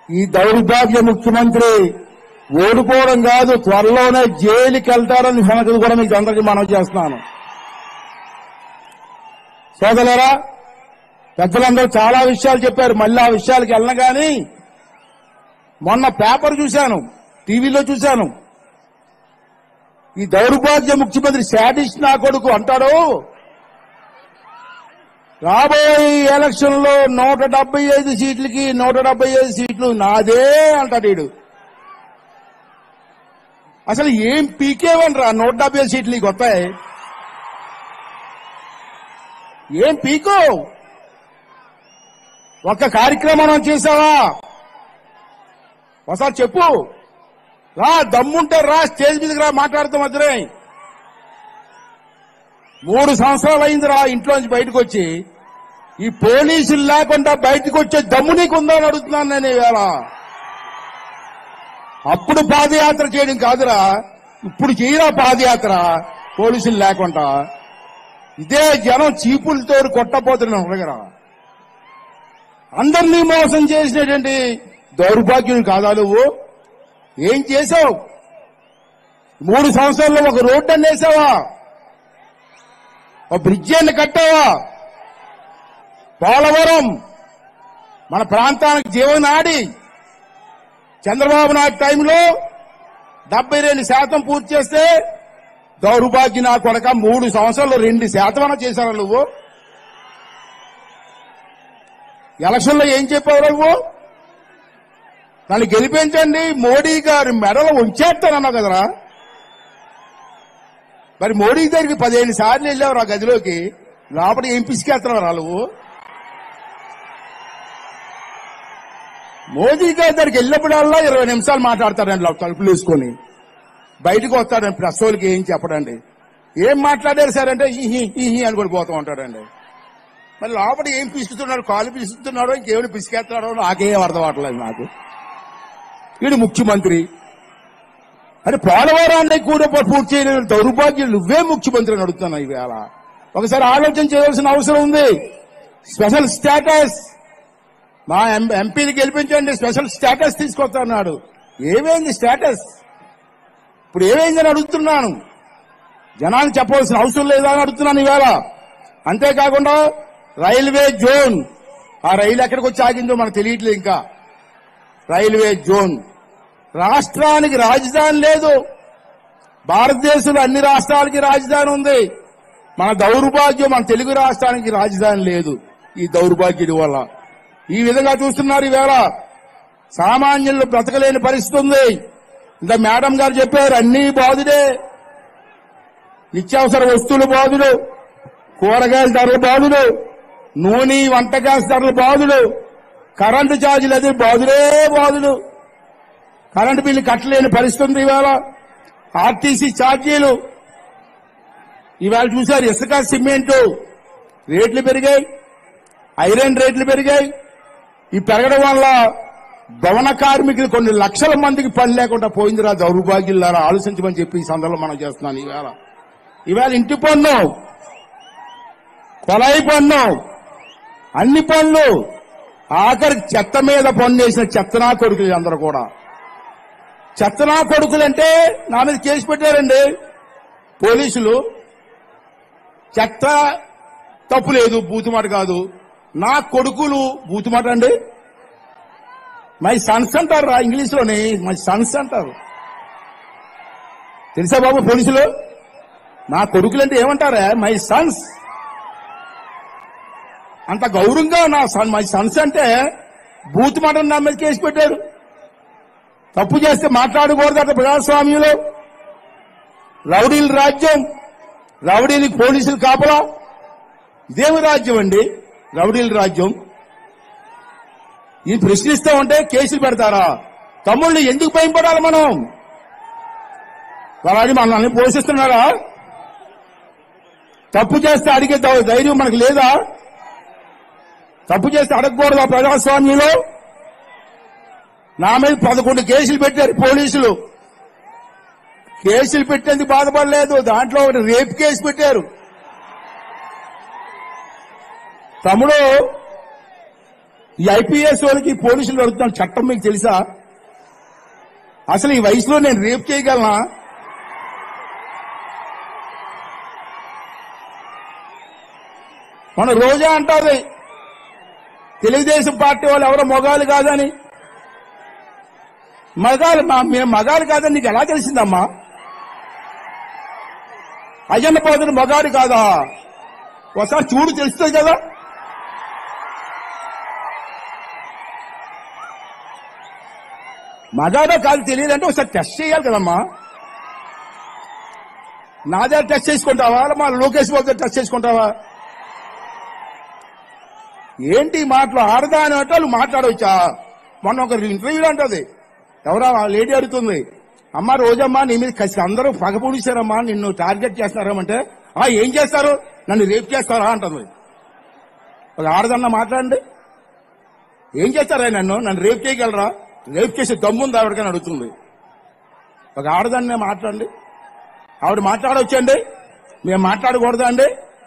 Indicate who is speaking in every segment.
Speaker 1: ఈ దౌర్భాగ్య ముఖ్యమంత్రి ఓడిపోవడం కాదు త్వరలోనే జైలుకి వెళ్తారని సంగతి కూడా మీకు అందరికీ మనం చేస్తున్నాను సోదరులారా పెద్దలందరూ చాలా విషయాలు చెప్పారు మళ్ళీ ఆ విషయాలకు వెళ్ళను కానీ మొన్న పేపర్ చూశాను టీవీలో చూశాను ఈ దౌర్భాగ్య ముఖ్యమంత్రి శాడిస్ట్ నా కొడుకు అంటాడు రాబోయే ఎలక్షన్ లో నూట డెబ్బై ఐదు సీట్లకి నూట డెబ్బై ఐదు సీట్లు నాదే అంటాడు వీడు అసలు ఏం పీకేవనరా నూట డెబ్బై ఐదు సీట్లు నీకు వస్తాయి ఏం పీకో ఒక్క కార్యక్రమం చేసావా ఒకసారి చెప్పు రా దమ్ముంటే రా స్టేజ్ మీదకి రా మాట్లాడుతాం మధ్యనే మూడు సంవత్సరాలు అయింది రా ఇంట్లోంచి బయటకు వచ్చి ఈ పోలీసులు లేకుండా బయటకు వచ్చే దమ్ము నీకు ఉందా అని అడుగుతున్నాను నేను ఇవాళ అప్పుడు పాదయాత్ర చేయడం కాదురా ఇప్పుడు చేయరా పాదయాత్ర పోలీసులు లేకుండా ఇదే జనం చీపులతో కొట్టపోతున్నాం దగ్గర అందరినీ మోసం చేసినటువంటి దౌర్భాగ్యం కాదా నువ్వు ఏం చేసావు మూడు సంవత్సరాల్లో ఒక రోడ్డు అని వేసావా ఒక బ్రిడ్జి అని కట్టావా పోలవరం మన ప్రాంతానికి జీవనాడి చంద్రబాబు నాయుడు టైంలో డెబ్బై రెండు శాతం పూర్తి చేస్తే దౌర్భాగ్య నా కొడక మూడు సంవత్సరాలు రెండు శాతం అన్న చేశారా నువ్వు ఎలక్షన్లో ఏం చెప్పావు నువ్వు నన్ను గెలిపించండి మోడీ గారి మెడలు ఉంచేస్తానన్నావు కదరా మరి మోడీ దగ్గరికి పదిహేను సార్లు వెళ్ళావు ఆ గదిలోకి లోపల ఏం పిసికేస్తున్నావు రా నువ్వు మోదీ గారి దగ్గరికి వెళ్ళినప్పుడల్లా ఇరవై నిమిషాలు మాట్లాడతాడండి లోపల తలుపులు వేసుకొని బయటకు వస్తాడండి ప్రెస్ వాళ్ళకి ఏం చెప్పడండి ఏం మాట్లాడారు సార్ అంటే ఇహి ఇహి అని కూడా పోతూ ఉంటాడండి మరి లోపల ఏం పిసుకుతున్నాడు కాలు పిసుకుతున్నాడో ఇంకేమైనా పిసికేస్తున్నాడో నాకేం అర్థం అవట్లేదు నాకు వీడు ముఖ్యమంత్రి అరే పోలవరాన్ని కూడా పూర్తి చేయలేని దౌర్భాగ్యం నువ్వే ముఖ్యమంత్రి అని అడుగుతున్నావు ఈవేళ ఒకసారి ఆలోచన చేయవలసిన అవసరం ఉంది స్పెషల్ స్టేటస్ మా ఎం- ఎంపీని గెలిపించండి స్పెషల్ స్టేటస్ తీసుకొస్తున్నాడు ఏమైంది స్టేటస్ ఇప్పుడు ఏమైందని అడుగుతున్నాను జనాన్ని చెప్పవలసిన అవసరం లేదా అని అడుగుతున్నాను ఈవేళ అంతేకాకుండా రైల్వే జోన్ ఆ రైలు ఎక్కడికి వచ్చి ఆగిందో మనకు తెలియట్లేదు ఇంకా రైల్వే జోన్ రాష్ట్రానికి రాజధాని లేదు భారతదేశంలో అన్ని రాష్ట్రాలకి రాజధాని ఉంది మన దౌర్భాగ్యం మన తెలుగు రాష్ట్రానికి రాజధాని లేదు ఈ దౌర్భాగ్యుడి వల్ల ఈ విధంగా చూస్తున్నారు ఈవేళ సామాన్యులు బ్రతకలేని పరిస్థితి ఉంది ఇంకా మేడం గారు చెప్పారు అన్ని బాధుడే నిత్యావసర వస్తువులు బాధుడు కూరగాయల ధరలు బాధుడు నూనె వంట గ్యాస్ ధరలు బాధుడు కరెంటు ఛార్జీలు అది బాధుడే బాధుడు కరెంటు బిల్లు కట్టలేని పరిస్థితి ఉంది ఇవాళ ఆర్టీసీ ఛార్జీలు ఇవాళ చూశారు ఇసుక సిమెంట్ రేట్లు పెరిగాయి ఐరన్ రేట్లు పెరిగాయి ఈ పెరగడం వల్ల భవన కార్మికులు కొన్ని లక్షల మందికి పని లేకుండా పోయిందిరా దౌర్భాగ్యులారా ఆలోచించమని చెప్పి ఈ సందర్భంలో మనం చేస్తున్నాను ఈవేళ ఈవేళ ఇంటి పన్ను కొలాయి పన్ను అన్ని పనులు ఆఖరికి చెత్త మీద పన్ను వేసిన చెత్తనా కొడుకులు అందరూ కూడా చెత్తనా కొడుకులంటే నా మీద కేసు పెట్టారండి పోలీసులు చెత్త తప్పు లేదు బూతుమాట కాదు నా కొడుకులు బూతుమాట అండి మై సన్స్ అంటారు రా ఇంగ్లీష్ లోని మై సన్స్ అంటారు తెలుసా బాబు పోలీసులు నా కొడుకులంటే ఏమంటారా మై సన్స్ అంత గౌరవంగా నా సన్ మై సన్స్ అంటే బూత్ మాట నా మీద కేసు పెట్టారు తప్పు చేస్తే మాట్లాడకూడదు అట ప్రజాస్వామ్యంలో రౌడీల రాజ్యం రౌడీలకి పోలీసులు కాపలా ఇదేమి రాజ్యం అండి రౌడీల రాజ్యం ఇది ప్రశ్నిస్తా ఉంటే కేసులు పెడతారా తమ్ముళ్ళు ఎందుకు భయపడాలి మనం వాళ్ళని మనల్ని పోషిస్తున్నారా తప్పు చేస్తే అడిగే ధై- ధైర్యం మనకు లేదా తప్పు చేస్తే అడగకూడదు ఆ ప్రజాస్వామ్యంలో నా మీద పదకొండు కేసులు పెట్టారు పోలీసులు కేసులు పెట్టేందుకు బాధపడలేదు దాంట్లో ఒకటి రేప్ కేసు పెట్టారు తమ్ముడు ఈ ఐపీఎస్ వాళ్ళకి పోలీసులు అడుగుతున్న చట్టం మీకు తెలుసా అసలు ఈ వయసులో నేను రేపు చేయగలనా మన రోజా అంటారు తెలుగుదేశం పార్టీ వాళ్ళు ఎవరో మొగాలు కాదని మగాలు మా మేము మగాలు కాదని నీకు ఎలా తెలిసిందమ్మా అయ్యన్న పోతున్న మగాడు కాదా ఒకసారి చూడు తెలుస్తుంది కదా మగాడో కాదు తెలియదంటే ఒకసారి టెస్ట్ చేయాలి కదమ్మా నా దగ్గర టెస్ట్ చేసుకుంటావా మా లోకేష్ బాబు దగ్గర టెస్ట్ చేసుకుంటావా ఏంటి ఈ మాటలు ఆడదా అని అంటే వాళ్ళు మాట్లాడవచ్చా మొన్న ఒక ఇంటర్వ్యూలో అంటది ఎవరా ఆ లేడీ అడుగుతుంది అమ్మ రోజమ్మా నీ మీద కసి అందరూ పగ పొడిచారమ్మా నిన్ను టార్గెట్ చేస్తున్నారమంటే ఆ ఏం చేస్తారు నన్ను రేప్ చేస్తారా అంటుంది ఒక ఆడదన్న మాట్లాడండి ఏం చేస్తారా నన్ను నన్ను రేప్ చేయగలరా రేప్ చేసే దమ్ముంది ఆవిడకని అడుగుతుంది ఒక ఆడదాన్ని మాట్లాడండి ఆవిడ మాట్లాడవచ్చండి మేము మాట్లాడకూడదా అండి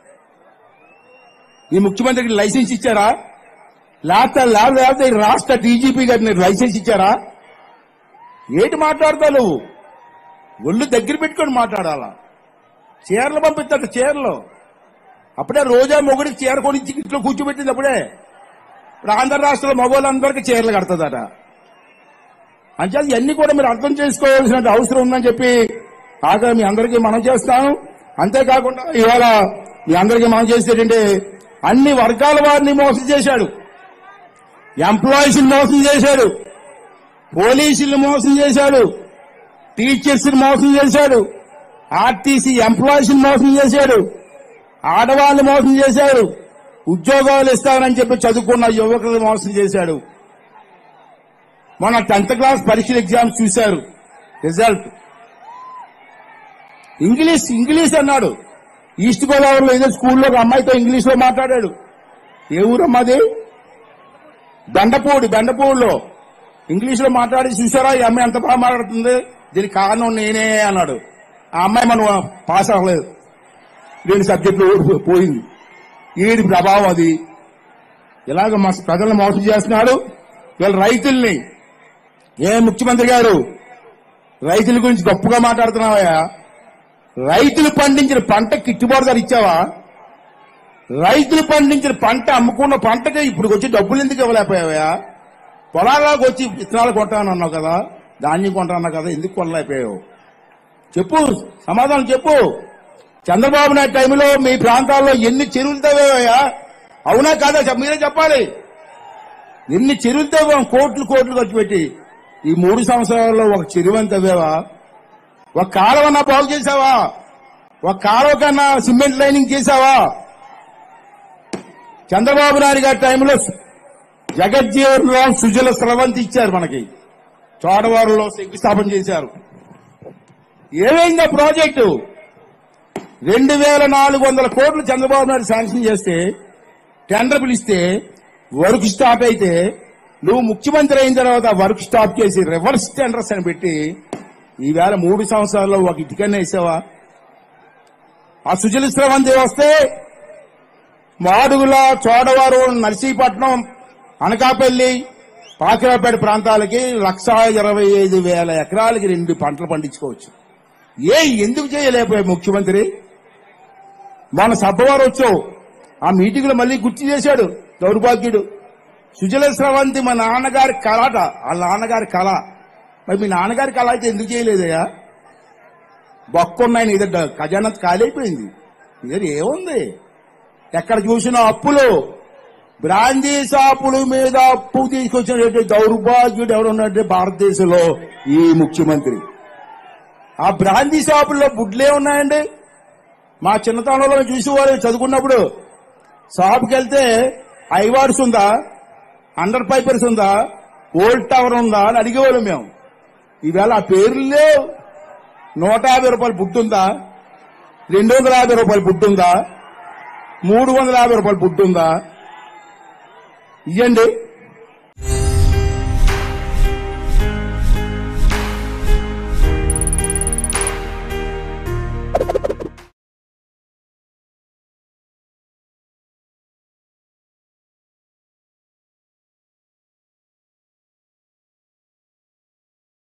Speaker 1: ఈ ముఖ్యమంత్రికి లైసెన్స్ ఇచ్చారా లేకపోతే లేకపోతే ఈ రాష్ట్ర డీజీపీ గారిని లైసెన్స్ ఇచ్చారా ఏంటి మాట్లాడతావు నువ్వు ఒళ్ళు దగ్గర పెట్టుకొని మాట్లాడాలా చీరలు పంపిస్తాడు చీరలు అప్పుడే రోజా మొగుడికి చీర కొనిచ్చి ఇంట్లో కూర్చోబెట్టింది అప్పుడే ఇప్పుడు ఆంధ్ర రాష్ట్రంలో మగవాళ్ళందరికీ చీరలు కడుతుందట అంచేది ఇవన్నీ కూడా మీరు అర్థం చేసుకోవాల్సిన అవసరం ఉందని చెప్పి ఆగా మీ అందరికీ మనం చేస్తాను అంతేకాకుండా ఇవాళ మీ అందరికీ మనం చేసేటంటే అన్ని వర్గాల వారిని మోసం చేశాడు ఎంప్లాయీస్ మోసం చేశాడు పోలీసులు మోసం చేశాడు టీచర్స్ మోసం చేశాడు ఆర్టీసీ ఎంప్లాయీస్ మోసం చేశాడు ఆడవాళ్ళు మోసం చేశాడు ఉద్యోగాలు ఇస్తానని చెప్పి చదువుకున్న యువకులు మోసం చేశాడు మొన్న టెన్త్ క్లాస్ పరీక్షల ఎగ్జామ్స్ చూశారు రిజల్ట్ ఇంగ్లీష్ ఇంగ్లీష్ అన్నాడు ఈస్ట్ గోదావరిలో ఏదో స్కూల్లో ఒక అమ్మాయితో ఇంగ్లీష్ లో మాట్లాడాడు ఏ ఊరమ్మది బెండపూడి బెండపూడిలో ఇంగ్లీష్ లో మాట్లాడి చూసారా ఈ అమ్మాయి ఎంత బాగా మాట్లాడుతుంది దీనికి కారణం నేనే అన్నాడు ఆ అమ్మాయి మనం పాస్ అవ్వలేదు రెండు సబ్జెక్టులు పోయింది ఈడి ప్రభావం అది ఇలాగ మా ప్రజలను మోసం చేస్తున్నాడు వీళ్ళ రైతుల్ని ఏ ముఖ్యమంత్రి గారు రైతుల గురించి గొప్పగా మాట్లాడుతున్నావా రైతులు పండించిన పంట గిట్టుబాటు ధర ఇచ్చావా రైతులు పండించిన పంట అమ్ముకున్న పంటకి ఇప్పుడు వచ్చి డబ్బులు ఎందుకు ఇవ్వలేకపోయావా పొలాల్లోకి వచ్చి విత్తనాలు కొంటానన్నావు కదా ధాన్యం కొంటానన్నావు కదా ఎందుకు కొనలేకపోయావు చెప్పు సమాధానం చెప్పు చంద్రబాబు నాయుడు టైంలో మీ ప్రాంతాల్లో ఎన్ని చెరువులు తవ్వావయ్యా అవునా కాదా చెప్ప- మీరే చెప్పాలి ఎన్ని చెరువులు తవ్వాం కోట్లు కోట్లు ఖర్చు పెట్టి ఈ మూడు సంవత్సరాల్లో ఒక చెరువుని తవ్వావా ఒక కాలువన్నా బాగు చేసావా ఒక కాలువ కన్నా సిమెంట్ లైనింగ్ చేసావా చంద్రబాబు నాయుడు గారి టైంలో జగజ్జీవన్లో సుజల స్రవంతి ఇచ్చారు మనకి చోడవరంలో శంకుస్థాపన చేశారు ఏమైందా ప్రాజెక్టు రెండు వేల నాలుగు వందల కోట్లు చంద్రబాబు నాయుడు శాంక్షన్ చేస్తే టెండర్ పిలిస్తే వర్క్ స్టాప్ అయితే నువ్వు ముఖ్యమంత్రి అయిన తర్వాత వర్క్ స్టాప్ చేసి రివర్స్ టెండర్స్ అని పెట్టి ఈవేళ మూడు సంవత్సరాల్లో ఒక ఇటుకన్నా వేసావా ఆ సుజల స్రవంతి వస్తే మాడుగుల చోడవరం నర్సీపట్నం అనకాపల్లి పాకిరాపేట ప్రాంతాలకి లక్ష ఇరవై ఐదు వేల ఎకరాలకి రెండు పంటలు పండించుకోవచ్చు ఏ ఎందుకు చేయలేకపోయా ముఖ్యమంత్రి మన సభవారు వచ్చావు ఆ మీటింగ్ లో మళ్ళీ గుర్తు చేశాడు దౌర్భాగ్యుడు సుజల స్రవంతి మా నాన్నగారి కళట వాళ్ళ నాన్నగారి కళ మరి మీ నాన్నగారి కళ అయితే ఎందుకు చేయలేదయ్యా బొక్కున్నాయి నీ దగ్గర ఖజానా ఖాళీ అయిపోయింది నీ దగ్గర ఏముంది ఎక్కడ చూసినా అప్పులు బ్రాందీ షాపుల మీద అప్పు తీసుకొచ్చినటువంటి దౌర్భాగ్యుడు ఎవరున్నట్టు భారతదేశంలో ఈ ముఖ్యమంత్రి ఆ బ్రాందీ షాపుల్లో బుడ్లే ఉన్నాయండి మా చిన్నతనంలో మేము చూసేవాళ్ళు చదువుకున్నప్పుడు షాప్కి వెళ్తే ఐవార్స్ ఉందా అండర్ పైపర్స్ ఉందా ఓల్డ్ టవర్ ఉందా అని అడిగేవాళ్ళం మేము ఈవేళ ఆ పేర్లు లేవు నూట యాభై రూపాయలు బుట్టుందా రెండు వందల యాభై రూపాయలు బుట్టుందా మూడు వందల యాభై రూపాయలు బుట్టుందా ఇవ్వండి